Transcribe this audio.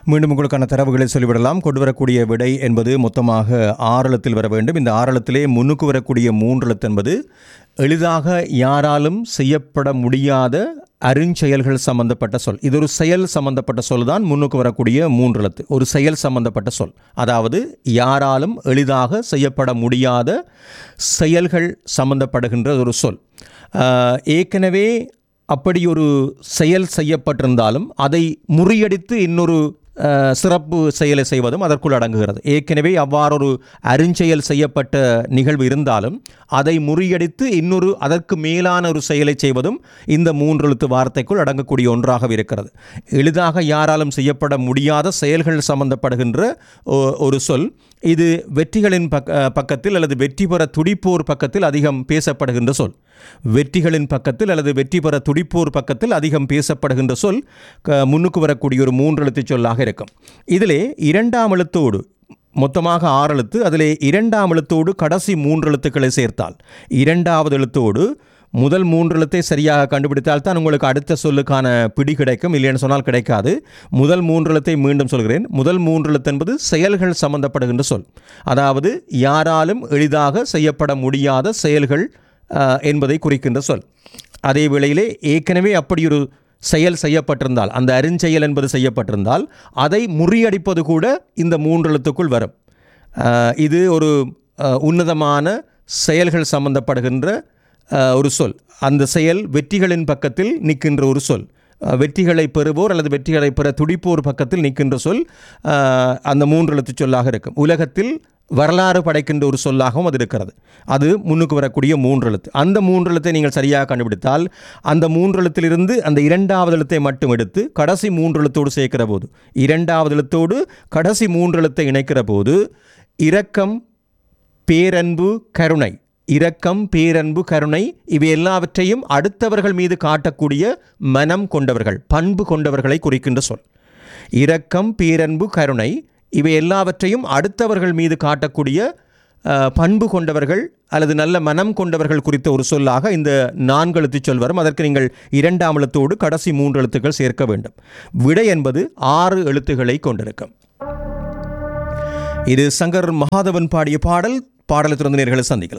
மீண்டும் உங்களுக்கான தரவுகளை சொல்லிவிடலாம் கொண்டு வரக்கூடிய விடை என்பது மொத்தமாக ஆறளத்தில் வர வேண்டும் இந்த ஆறளத்திலே முன்னுக்கு வரக்கூடிய மூன்றெழுத்து என்பது எளிதாக யாராலும் செய்யப்பட முடியாத அருஞ்செயல்கள் சம்பந்தப்பட்ட சொல் இது ஒரு செயல் சம்பந்தப்பட்ட சொல் தான் முன்னுக்கு வரக்கூடிய மூன்றெழுத்து ஒரு செயல் சம்பந்தப்பட்ட சொல் அதாவது யாராலும் எளிதாக செய்யப்பட முடியாத செயல்கள் சம்பந்தப்படுகின்ற ஒரு சொல் ஆஹ், ஏற்கனவே அப்படி ஒரு செயல் செய்யப்பட்டிருந்தாலும் அதை முறியடித்து இன்னொரு அஹ், சிறப்பு செயலை செய்வதும் அதற்குள் அடங்குகிறது ஏற்கனவே அவ்வாறொரு அருஞ்செயல் செய்யப்பட்ட நிகழ்வு இருந்தாலும் அதை முறியடித்து இன்னொரு அதற்கு மேலான ஒரு செயலை செய்வதும் இந்த மூன்றெழுத்து வார்த்தைக்குள் அடங்கக்கூடிய ஒன்றாக இருக்கிறது எளிதாக யாராலும் செய்யப்பட முடியாத செயல்கள் சம்பந்தப்படுகின்ற ஒ- ஒரு சொல் இது வெற்றிகளின் பக்க பக்கத்தில் அல்லது வெற்றி பெற துடிப்போர் பக்கத்தில் அதிகம் பேசப்படுகின்ற சொல் வெற்றிகளின் பக்கத்தில் அல்லது வெற்றி பெற துடிப்போர் பக்கத்தில் அதிகம் பேசப்படுகின்ற சொல் க- முன்னுக்கு வரக்கூடிய ஒரு மூன்றெழுத்து சொல்லாக இருக்கும் இதிலே இரண்டாம் எழுத்தோடு மொத்தமாக ஆறு எழுத்து அதிலே இரண்டாம் எழுத்தோடு கடைசி மூன்று எழுத்துக்களை சேர்த்தால் இரண்டாவது எழுத்தோடு முதல் மூன்று எழுத்தை சரியாக கண்டுபிடித்தால் தான் உங்களுக்கு அடுத்த சொல்லுக்கான பிடி கிடைக்கும் இல்லைன்னு சொன்னால் கிடைக்காது முதல் மூன்று எழுத்தை மீண்டும் சொல்கிறேன் முதல் மூன்று எழுத்து என்பது செயல்கள் சம்பந்தப்படுகின்ற சொல் அதாவது யாராலும் எளிதாக செய்யப்பட முடியாத செயல்கள் அஹ், என்பதை குறிக்கின்ற சொல் அதே வேளையிலே ஏற்கனவே அப்படி ஒரு செயல் செய்யப்பட்டிருந்தால் அந்த அருஞ்செயல் என்பது செய்யப்பட்டிருந்தால் அதை முறியடிப்பது கூட இந்த மூன்றெழுத்துக்குள் வரும் அஹ், இது ஒரு அஹ், உன்னதமான செயல்கள் சம்பந்தப்படுகின்ற அஹ், ஒரு சொல் அந்த செயல் வெற்றிகளின் பக்கத்தில் நிற்கின்ற ஒரு சொல் அஹ், வெற்றிகளை பெறுவோர் அல்லது வெற்றிகளை பெற துடிப்போர் பக்கத்தில் நிற்கின்ற சொல் அஹ், அந்த மூன்று எழுத்து சொல்லாக இருக்கும் உலகத்தில் வரலாறு படைக்கின்ற ஒரு சொல்லாகவும் அது இருக்கிறது அது முன்னுக்கு வரக்கூடிய மூன்று எழுத்து அந்த மூன்று எழுத்தை நீங்கள் சரியாக கண்டுபிடித்தால் அந்த மூன்று எழுத்திலிருந்து அந்த இரண்டாவது எழுத்தை மட்டும் எடுத்து கடைசி மூன்று எழுத்தோடு சேர்க்கிற போது இரண்டாவது எழுத்தோடு கடைசி மூன்று எழுத்தை இணைக்கிற போது இரக்கம் பேரன்பு கருணை இரக்கம் பேரன்பு கருணை இவை எல்லாவற்றையும் அடுத்தவர்கள் மீது காட்டக்கூடிய மனம் கொண்டவர்கள் பண்பு கொண்டவர்களை குறிக்கின்ற சொல் இரக்கம் பேரன்பு கருணை இவை எல்லாவற்றையும் அடுத்தவர்கள் மீது காட்டக்கூடிய அஹ், பண்பு கொண்டவர்கள் அல்லது நல்ல மனம் கொண்டவர்கள் குறித்த ஒரு சொல்லாக இந்த நான்கு எழுத்துச் சொல் வரும் அதற்கு நீங்கள் இரண்டாம் எழுத்தோடு கடைசி மூன்று எழுத்துக்கள் சேர்க்க வேண்டும் விடை என்பது ஆறு எழுத்துக்களை கொண்டிருக்கும் இது சங்கர் மகாதவன் பாடிய பாடல் பாடலை திறந்த நேர்களை சந்திக்கலாம்